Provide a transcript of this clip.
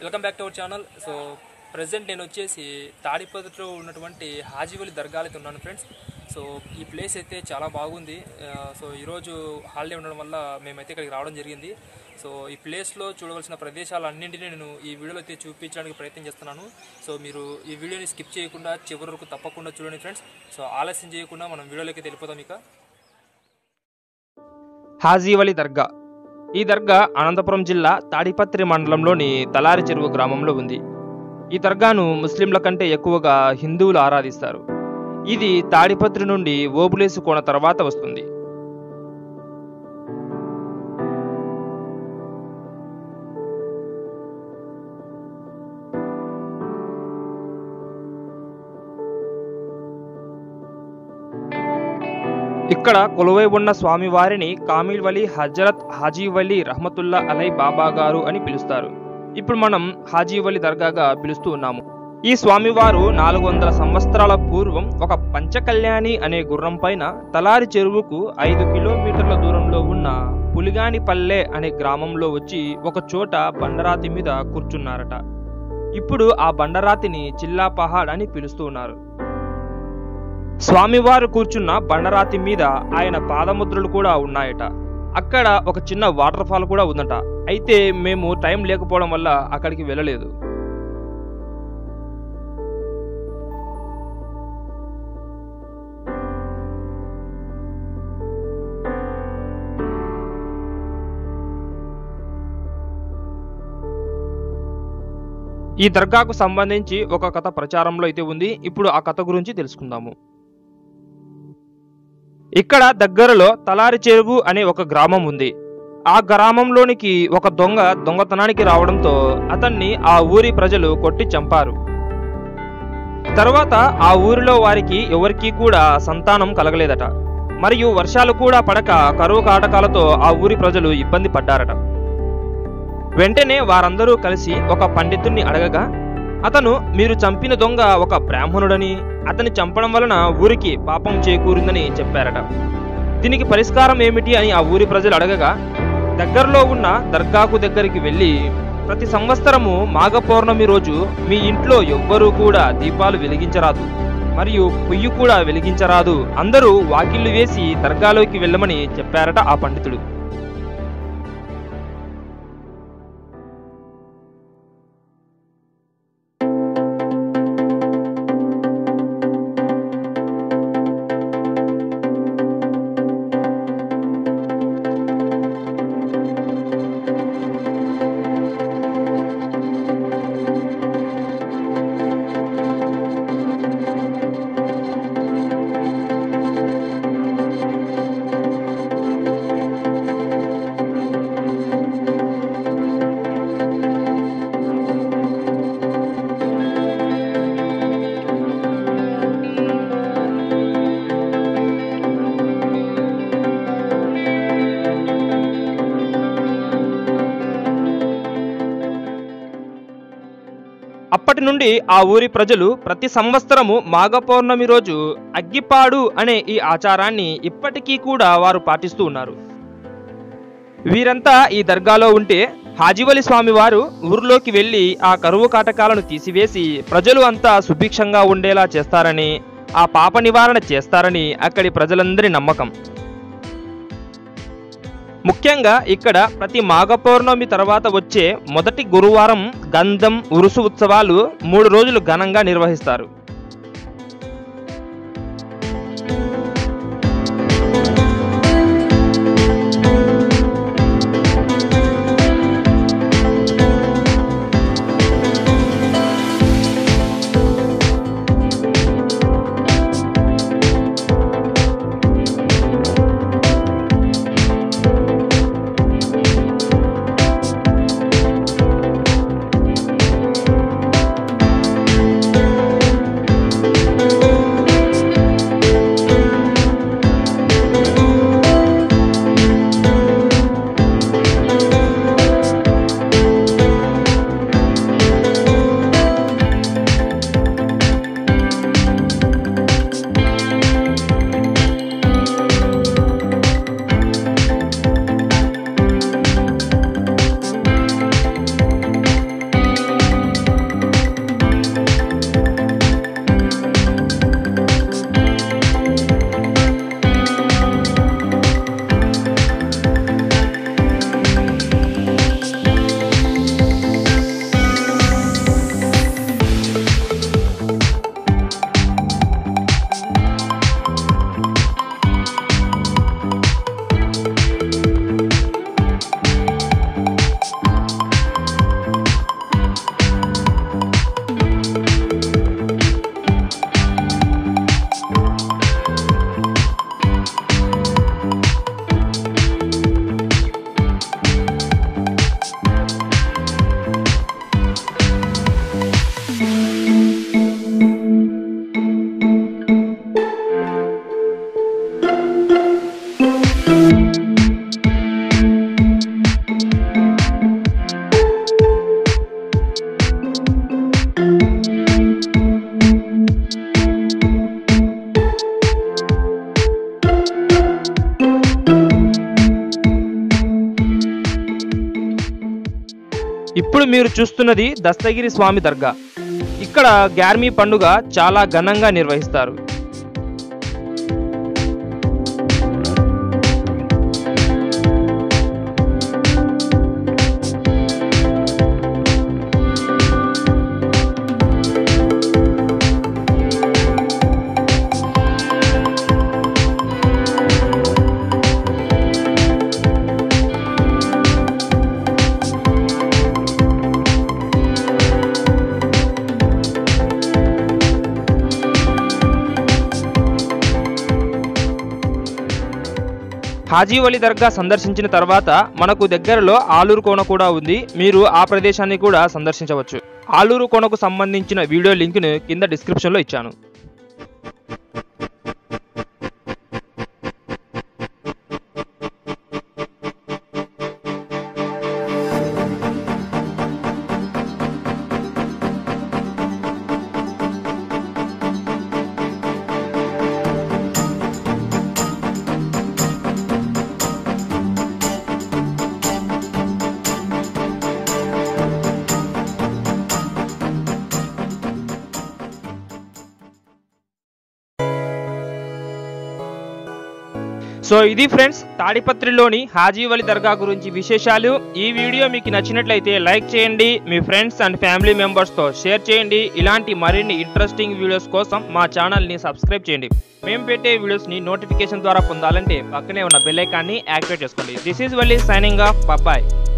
welcome back to our channel so present నేను వచ్చేసి తాడిపత్రిలో ఉన్నటువంటి హాజీవలి దర్గాలో అయితే ఉన్నాను ఫ్రెండ్స్ సో ఈ ప్లేస్ అయితే చాలా బాగుంది ఆ, సో ఈరోజు హాలిడే ఉండడం వల్ల మేమైతే ఇక్కడికి రావడం జరిగింది సో ఈ ప్లేస్లో చూడవలసిన ప్రదేశాలన్నింటినీ నేను ఈ వీడియోలో అయితే చూపించడానికి ప్రయత్నం చేస్తున్నాను సో మీరు ఈ వీడియోని స్కిప్ చేయకుండా చివరి వరకు తప్పకుండా చూడండి ఫ్రెండ్స్ సో ఆలస్యం చేయకుండా మనం వీడియోలోకి అయితే వెళ్ళిపోతాం ఇక హాజీవలి దర్గా ఈ దర్గా అనంతపురం జిల్లా తాడిపత్రి మండలంలోని తలారి చెరువు గ్రామంలో ఉంది ఈ దర్గాను ముస్లింల కంటే ఎక్కువగా హిందువులు ఆరాధిస్తారు ఇది తాడిపత్రి నుండి ఓబులేసు కోన తర్వాత వస్తుంది ఇక్కడ కొలువై ఉన్న స్వామివారిని కామిల్ వలి హజరత్ హాజీ వలి రహమతుల్లా అలై బాబా గారు అని పిలుస్తారు ఇప్పుడు మనం హాజీ వలి దర్గాగా పిలుస్తూ ఉన్నాము ఈ స్వామివారు నాలుగు వందల సంవత్సరాల పూర్వం ఒక పంచకళ్యాణి అనే గుర్రం పైన తలారి చెరువుకు ఐదు కిలోమీటర్ల దూరంలో ఉన్న పులిగానిపల్లె అనే గ్రామంలో వచ్చి ఒక చోట బండరాతి మీద కూర్చున్నారట ఇప్పుడు ఆ బండరాతిని చిల్లా పహాడ్ అని పిలుస్తూ ఉన్నారు స్వామివారు కూర్చున్న బండరాతి మీద ఆయన పాదముద్రలు కూడా ఉన్నాయట అక్కడ ఒక చిన్న వాటర్ ఫాల్ కూడా ఉందట అయితే మేము టైం లేకపోవడం వల్ల అక్కడికి వెళ్ళలేదు ఈ దర్గాకు సంబంధించి ఒక కథ ప్రచారంలో అయితే ఉంది ఇప్పుడు ఆ కథ గురించి తెలుసుకుందాము ఇక్కడ దగ్గరలో తలారి చెరువు అనే ఒక గ్రామం ఉంది ఆ గ్రామంలోనికి ఒక దొంగ దొంగతనానికి రావడంతో అతన్ని ఆ ఊరి ప్రజలు కొట్టి చంపారు తర్వాత ఆ ఊరిలో వారికి ఎవరికీ కూడా సంతానం కలగలేదట మరియు వర్షాలు కూడా పడక కరువు కాటకాలతో ఆ ఊరి ప్రజలు ఇబ్బంది పడ్డారట వెంటనే వారందరూ కలిసి ఒక పండితుణ్ణి అడగగా అతను మీరు చంపిన దొంగ ఒక బ్రాహ్మణుడని అతన్ని చంపడం వలన ఊరికి పాపం చేకూరిందని చెప్పారట దీనికి పరిష్కారం ఏమిటి అని ఆ ఊరి ప్రజలు అడగగా దగ్గరలో ఉన్న దర్గాకు దగ్గరికి వెళ్ళి ప్రతి సంవత్సరము మాఘ పౌర్ణమి రోజు మీ ఇంట్లో ఎవ్వరూ కూడా దీపాలు వెలిగించరాదు మరియు పొయ్యి కూడా వెలిగించరాదు అందరూ వాకిళ్లు వేసి దర్గాలోకి వెళ్ళమని చెప్పారట ఆ పండితుడు అప్పటి నుండి ఆ ఊరి ప్రజలు ప్రతి సంవత్సరము మాఘ పౌర్ణమి రోజు అగ్గిపాడు అనే ఈ ఆచారాన్ని ఇప్పటికీ కూడా వారు పాటిస్తూ ఉన్నారు వీరంతా ఈ దర్గాలో ఉంటే హాజివలి స్వామి వారు ఊర్లోకి వెళ్లి ఆ కరువు కాటకాలను తీసివేసి ప్రజలు అంతా సుభిక్షంగా ఉండేలా చేస్తారని ఆ పాప నివారణ చేస్తారని అక్కడి ప్రజలందరి నమ్మకం ముఖ్యంగా ఇక్కడ ప్రతి మాఘ పౌర్ణమి తర్వాత వచ్చే మొదటి గురువారం గంధం ఉరుసు ఉత్సవాలు మూడు రోజులు ఘనంగా నిర్వహిస్తారు మీరు చూస్తున్నది దస్తగిరి స్వామి దర్గా ఇక్కడ గ్యార్మీ పండుగ చాలా ఘనంగా నిర్వహిస్తారు హాజీవలి దర్గా సందర్శించిన తర్వాత మనకు దగ్గరలో ఆలూరు కోన కూడా ఉంది మీరు ఆ ప్రదేశాన్ని కూడా సందర్శించవచ్చు ఆలూరు కోనకు సంబంధించిన వీడియో లింక్ను కింద డిస్క్రిప్షన్లో ఇచ్చాను సో ఇది ఫ్రెండ్స్ తాడిపత్రిలోని హాజీవలి దర్గా గురించి విశేషాలు ఈ వీడియో మీకు నచ్చినట్లయితే లైక్ చేయండి మీ ఫ్రెండ్స్ అండ్ ఫ్యామిలీ మెంబర్స్తో షేర్ చేయండి ఇలాంటి మరిన్ని ఇంట్రెస్టింగ్ వీడియోస్ కోసం మా ఛానల్ని సబ్స్క్రైబ్ చేయండి మేము పెట్టే వీడియోస్ని నోటిఫికేషన్ ద్వారా పొందాలంటే పక్కనే ఉన్న బెల్ ఐకాన్ని యాక్టివేట్ చేసుకోండి this is Valli signing off bye